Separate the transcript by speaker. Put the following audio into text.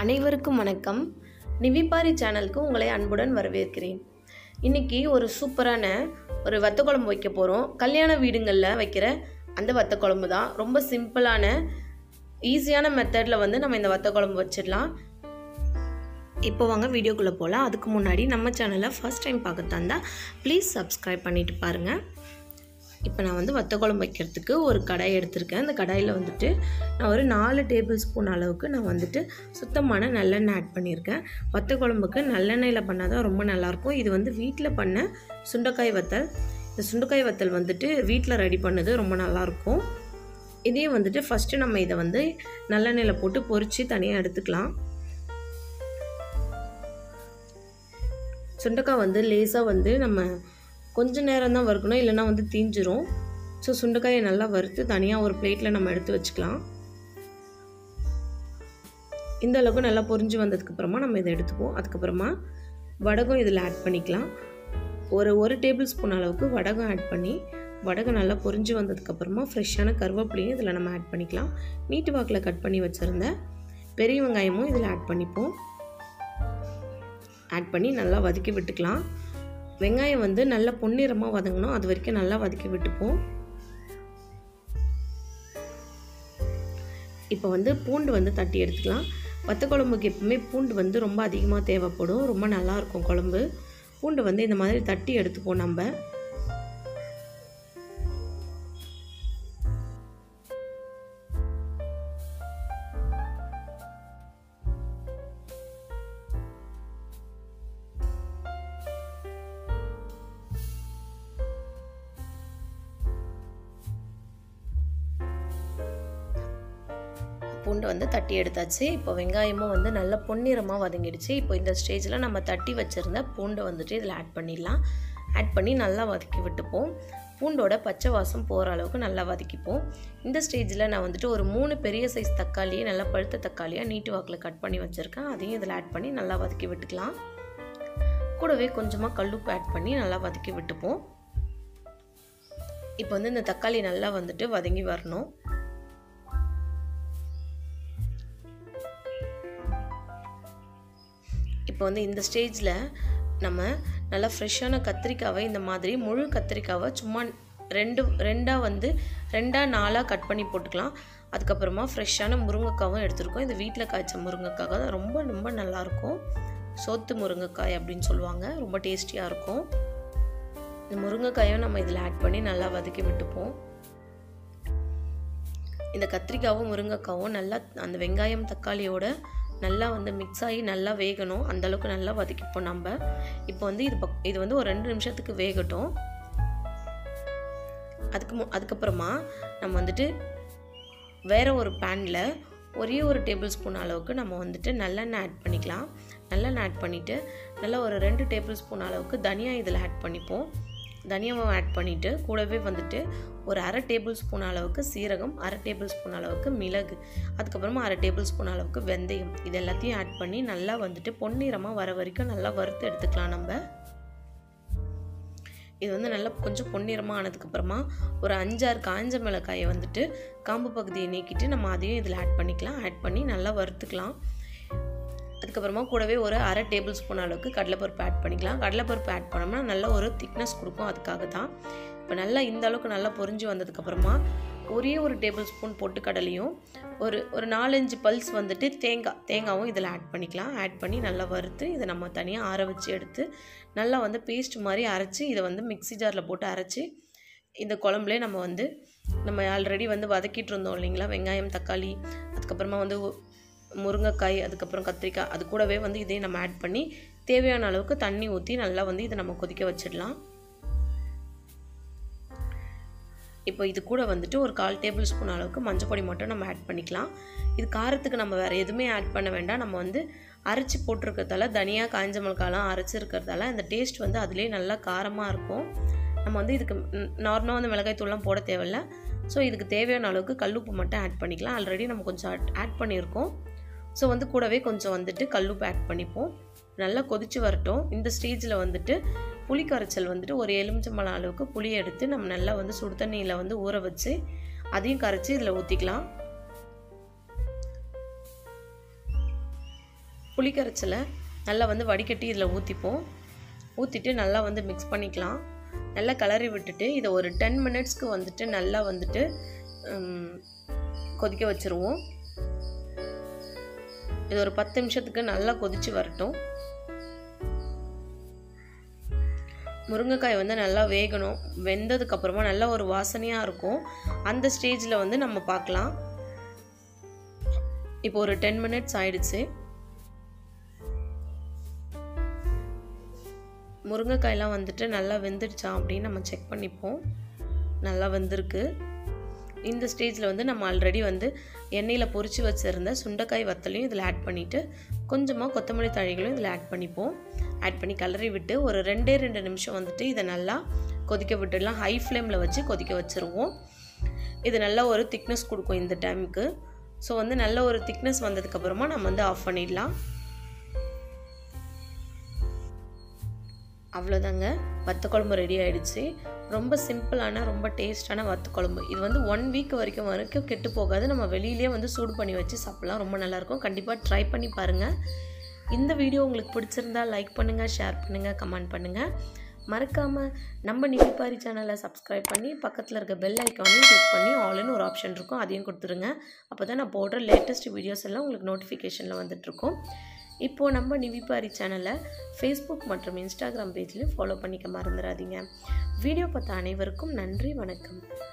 Speaker 1: அனைவருக்கும் வணக்கம் நிவிபாரி சேனலுக்கு உங்களை அன்புடன் வரவேற்கிறேன் இன்றைக்கி ஒரு சூப்பரான ஒரு வத்த குழம்பு வைக்க போகிறோம் கல்யாண வீடுங்களில் வைக்கிற அந்த வத்த குழம்பு தான் ரொம்ப சிம்பிளான ஈஸியான மெத்தடில் வந்து நம்ம இந்த வத்த குழம்பு வச்சிடலாம் இப்போ வாங்க வீடியோக்குள்ளே போகலாம் அதுக்கு முன்னாடி நம்ம சேனலை ஃபர்ஸ்ட் டைம் பார்க்க தந்தா ப்ளீஸ் சப்ஸ்கிரைப் பண்ணிட்டு பாருங்கள் இப்போ நான் வந்து வத்த குழம்பு வைக்கிறதுக்கு ஒரு கடாய் எடுத்திருக்கேன் அந்த கடாயில் வந்துட்டு நான் ஒரு நாலு டேபிள் ஸ்பூன் அளவுக்கு நான் வந்துட்டு சுத்தமான நல்லெண்ணெய் ஆட் பண்ணியிருக்கேன் வத்த குழம்புக்கு நல்லெண்ணெயில் பண்ணால் தான் ரொம்ப நல்லாயிருக்கும் இது வந்து வீட்டில் பண்ண சுண்டைக்காய் வத்தல் இந்த சுண்டைக்காய் வத்தல் வந்துட்டு வீட்டில் ரெடி பண்ணது ரொம்ப நல்லாயிருக்கும் இதையும் வந்துட்டு ஃபஸ்ட்டு நம்ம இதை வந்து நல்லெண்ணெயில் போட்டு பொரித்து தனியாக எடுத்துக்கலாம் சுண்டைக்காய் வந்து லேசாக வந்து நம்ம கொஞ்ச நேரம் தான் வறுக்கணும் இல்லைன்னா வந்து தீஞ்சிரும் ஸோ சுண்டைக்காயை நல்லா வறுத்து தனியாக ஒரு பிளேட்டில் நம்ம எடுத்து வச்சுக்கலாம் இந்த அளவுக்கு நல்லா பொரிஞ்சு வந்ததுக்கப்புறமா நம்ம இதை எடுத்துப்போம் அதுக்கப்புறமா வடகம் இதில் ஆட் பண்ணிக்கலாம் ஒரு ஒரு டேபிள் ஸ்பூன் அளவுக்கு வடகம் ஆட் பண்ணி வடகம் நல்லா பொரிஞ்சு வந்ததுக்கப்புறமா ஃப்ரெஷ்ஷான கருவேப்பிலையும் இதில் நம்ம ஆட் பண்ணிக்கலாம் நீட்டு வாக்கில் கட் பண்ணி வச்சுருந்த பெரிய வெங்காயமும் இதில் ஆட் பண்ணிப்போம் ஆட் பண்ணி நல்லா வதக்கி விட்டுக்கலாம் வெங்காயம் வந்து நல்லா பொன்னிறமாக வதங்கணும் அது வரைக்கும் நல்லா வதக்கி விட்டுப்போம் இப்போ வந்து பூண்டு வந்து தட்டி எடுத்துக்கலாம் வத்த குழம்புக்கு எப்பவுமே பூண்டு வந்து ரொம்ப அதிகமாக தேவைப்படும் ரொம்ப நல்லாயிருக்கும் குழம்பு பூண்டு வந்து இந்த மாதிரி தட்டி எடுத்துப்போம் நம்ம பூண்டு வந்து தட்டி எடுத்தாச்சு இப்போ வெங்காயமும் வந்து நல்ல பொன்னிறமாக வதங்கிடுச்சு இப்போ இந்த ஸ்டேஜில் நம்ம தட்டி வச்சுருந்த பூண்டை வந்துட்டு இதில் ஆட் பண்ணிடலாம் ஆட் பண்ணி நல்லா வதக்கி விட்டுப்போம் பூண்டோட பச்சை வாசம் போகிற அளவுக்கு நல்லா வதக்கிப்போம் இந்த ஸ்டேஜில் நான் வந்துட்டு ஒரு மூணு பெரிய சைஸ் தக்காளியை நல்லா பழுத்த தக்காளியாக நீட்டு வாக்கில் கட் பண்ணி வச்சுருக்கேன் அதையும் இதில் ஆட் பண்ணி நல்லா வதக்கி விட்டுக்கலாம் கூடவே கொஞ்சமாக கல்லுப்பு ஆட் பண்ணி நல்லா வதக்கி விட்டுப்போம் இப்போ வந்து இந்த தக்காளி நல்லா வந்துட்டு வதங்கி வரணும் இப்போ வந்து இந்த ஸ்டேஜில் நம்ம நல்லா ஃப்ரெஷ்ஷான கத்திரிக்காவை இந்த மாதிரி முழு கத்திரிக்காவை சும்மா ரெண்டு ரெண்டாக வந்து ரெண்டாக நாலாக கட் பண்ணி போட்டுக்கலாம் அதுக்கப்புறமா ஃப்ரெஷ்ஷான முருங்கைக்காவும் எடுத்துருக்கோம் இது வீட்டில் காய்ச்ச முருங்கைக்காய் தான் ரொம்ப ரொம்ப நல்லாயிருக்கும் சோத்து முருங்கைக்காய் அப்படின்னு சொல்லுவாங்க ரொம்ப டேஸ்டியாக இருக்கும் இந்த முருங்கைக்காயும் நம்ம இதில் ஆட் பண்ணி நல்லா வதக்கி விட்டுப்போம் இந்த கத்திரிக்காவும் முருங்கைக்காவும் நல்லா அந்த வெங்காயம் தக்காளியோட நல்லா வந்து மிக்ஸ் ஆகி நல்லா வேகணும் அந்தளவுக்கு நல்லா வதக்கிப்போம் நம்ம இப்போ வந்து இது பக் இது வந்து ஒரு ரெண்டு நிமிஷத்துக்கு வேகட்டும் அதுக்கு மு அதுக்கப்புறமா நம்ம வந்துட்டு வேறு ஒரு பேனில் ஒரே ஒரு டேபிள் ஸ்பூன் அளவுக்கு நம்ம வந்துட்டு நல்லெண்ணெய் ஆட் பண்ணிக்கலாம் நல்லெண்ணெய் ஆட் பண்ணிவிட்டு நல்லா ஒரு ரெண்டு டேபிள் ஸ்பூன் அளவுக்கு தனியாக இதில் ஆட் பண்ணிப்போம் தனியாவை ஆட் பண்ணிவிட்டு கூடவே வந்துட்டு ஒரு அரை டேபிள் ஸ்பூன் அளவுக்கு சீரகம் அரை டேபிள் ஸ்பூன் அளவுக்கு மிளகு அதுக்கப்புறமா அரை டேபிள் ஸ்பூன் அளவுக்கு வெந்தயம் இது எல்லாத்தையும் ஆட் பண்ணி நல்லா வந்துட்டு பொன்னிறமாக வர வரைக்கும் நல்லா வறுத்து எடுத்துக்கலாம் நம்ம இது வந்து நல்லா கொஞ்சம் பொன்னிறமாக ஆனதுக்கப்புறமா ஒரு அஞ்சாறு காஞ்ச மிளகாயை வந்துட்டு காம்பு பகுதியை நீக்கிட்டு நம்ம அதையும் இதில் ஆட் பண்ணிக்கலாம் ஆட் பண்ணி நல்லா வறுத்துக்கலாம் அதுக்கப்புறமா கூடவே ஒரு அரை டேபிள் ஸ்பூன் அளவுக்கு கடலைப்பருப்பு ஆட் பண்ணிக்கலாம் கடலைப்பருப்பு ஆட் பண்ணோம்னா நல்ல ஒரு திக்னஸ் கொடுக்கும் அதுக்காக தான் இப்போ நல்லா இந்த அளவுக்கு நல்லா பொரிஞ்சு வந்ததுக்கப்புறமா ஒரே ஒரு டேபிள் ஸ்பூன் பொட்டுக்கடலையும் ஒரு ஒரு நாலஞ்சு பல்ஸ் வந்துட்டு தேங்காய் தேங்காவும் இதில் ஆட் பண்ணிக்கலாம் ஆட் பண்ணி நல்லா வறுத்து இதை நம்ம தனியாக ஆற வச்சு எடுத்து நல்லா வந்து பேஸ்ட் மாதிரி அரைச்சி இதை வந்து மிக்ஸி ஜாரில் போட்டு அரைச்சி இந்த குழம்புலே நம்ம வந்து நம்ம ஆல்ரெடி வந்து வதக்கிட்டு இருந்தோம் இல்லைங்களா வெங்காயம் தக்காளி அதுக்கப்புறமா வந்து முருங்கைக்காய் அதுக்கப்புறம் கத்திரிக்காய் அது கூடவே வந்து இதையும் நம்ம ஆட் பண்ணி தேவையான அளவுக்கு தண்ணி ஊற்றி நல்லா வந்து இதை நம்ம கொதிக்க வச்சிடலாம் இப்போ இது கூட வந்துட்டு ஒரு கால் டேபிள் ஸ்பூன் அளவுக்கு மஞ்சள் பொடி மட்டும் நம்ம ஆட் பண்ணிக்கலாம் இது காரத்துக்கு நம்ம வேறு எதுவுமே ஆட் பண்ண வேண்டாம் நம்ம வந்து அரைச்சி போட்டிருக்கிறதால தனியாக காஞ்ச மிளகாலாம் அரைச்சிருக்கிறதால அந்த டேஸ்ட் வந்து அதுலேயே நல்லா காரமாக இருக்கும் நம்ம வந்து இதுக்கு நார்மலாக வந்து மிளகாய் தூள்லாம் போட தேவையில்ல ஸோ இதுக்கு தேவையான அளவுக்கு கல்லுப்பு மட்டும் ஆட் பண்ணிக்கலாம் ஆல்ரெடி நம்ம கொஞ்சம் ஆட் பண்ணியிருக்கோம் ஸோ வந்து கூடவே கொஞ்சம் வந்துட்டு கல்லுப்பு ஆட் பண்ணிப்போம் நல்லா கொதித்து வரட்டும் இந்த ஸ்டேஜில் வந்துட்டு புளி கரைச்சல் வந்துட்டு ஒரு எலுமிச்சம்பழம் அளவுக்கு புளியை எடுத்து நம்ம நல்லா வந்து சுடு தண்ணியில் வந்து ஊற வச்சு அதையும் கரைச்சி இதில் ஊற்றிக்கலாம் புளிக்கரைச்சலை நல்லா வந்து வடிகட்டி இதில் ஊற்றிப்போம் ஊற்றிட்டு நல்லா வந்து மிக்ஸ் பண்ணிக்கலாம் நல்லா கிளறி விட்டுட்டு இதை ஒரு டென் மினிட்ஸ்க்கு வந்துட்டு நல்லா வந்துட்டு ம், கொதிக்க வச்சுருவோம் இது ஒரு பத்து நிமிஷத்துக்கு நல்லா கொதிச்சு வரட்டும் முருங்கைக்காய் வந்து நல்லா வேகணும் வெந்ததுக்கு அப்புறமா நல்ல ஒரு வாசனையாக இருக்கும் அந்த ஸ்டேஜில் வந்து நம்ம பார்க்கலாம் இப்போ ஒரு டென் மினிட்ஸ் ஆயிடுச்சு முருங்கைக்காயெலாம் வந்துட்டு நல்லா வெந்துடுச்சா அப்படின்னு நம்ம செக் பண்ணிப்போம் நல்லா வெந்திருக்கு இந்த ஸ்டேஜில் வந்து நம்ம ஆல்ரெடி வந்து எண்ணெயில் பொரிச்சு வச்சுருந்த சுண்டைக்காய் வத்தலையும் இதில் ஆட் பண்ணிவிட்டு கொஞ்சமாக கொத்தமல்லி தழைகளும் இதில் ஆட் பண்ணிப்போம் ஆட் பண்ணி கலரி விட்டு ஒரு ரெண்டே ரெண்டு நிமிஷம் வந்துட்டு இதை நல்லா கொதிக்க விட்டுடலாம் ஹை ஃப்ளேமில் வச்சு கொதிக்க வச்சுருவோம் இது நல்ல ஒரு திக்னஸ் கொடுக்கும் இந்த டைமுக்கு ஸோ வந்து நல்ல ஒரு திக்னஸ் வந்ததுக்கப்புறமா நம்ம வந்து ஆஃப் பண்ணிடலாம் அவ்வளோதாங்க வத்த குழம்பு ரெடி ஆயிடுச்சு ரொம்ப சிம்பிளான ரொம்ப டேஸ்டான வத்த குழம்பு இது வந்து ஒன் வீக் வரைக்கும் வரைக்கும் கெட்டு போகாது நம்ம வெளியிலேயே வந்து சூடு பண்ணி வச்சு சாப்பிட்லாம் ரொம்ப நல்லாயிருக்கும் கண்டிப்பாக ட்ரை பண்ணி பாருங்கள் இந்த வீடியோ உங்களுக்கு பிடிச்சிருந்தா லைக் பண்ணுங்கள் ஷேர் பண்ணுங்கள் கமெண்ட் பண்ணுங்கள் மறக்காமல் நம்ம நிவிபாரி சேனலை சப்ஸ்கிரைப் பண்ணி பக்கத்தில் இருக்க பெல் ஐக்கானையும் கிளிக் பண்ணி ஆல்னு ஒரு ஆப்ஷன் இருக்கும் அதையும் கொடுத்துருங்க அப்போ தான் நான் போடுற லேட்டஸ்ட் வீடியோஸ் எல்லாம் உங்களுக்கு நோட்டிஃபிகேஷனில் வந்துட்டுருக்கும் இப்போது நம்ம நிவிபாரி சேனலை ஃபேஸ்புக் மற்றும் இன்ஸ்டாகிராம் பேஜ்லையும் ஃபாலோ பண்ணிக்க மறந்துடாதீங்க வீடியோ பார்த்த அனைவருக்கும் நன்றி வணக்கம்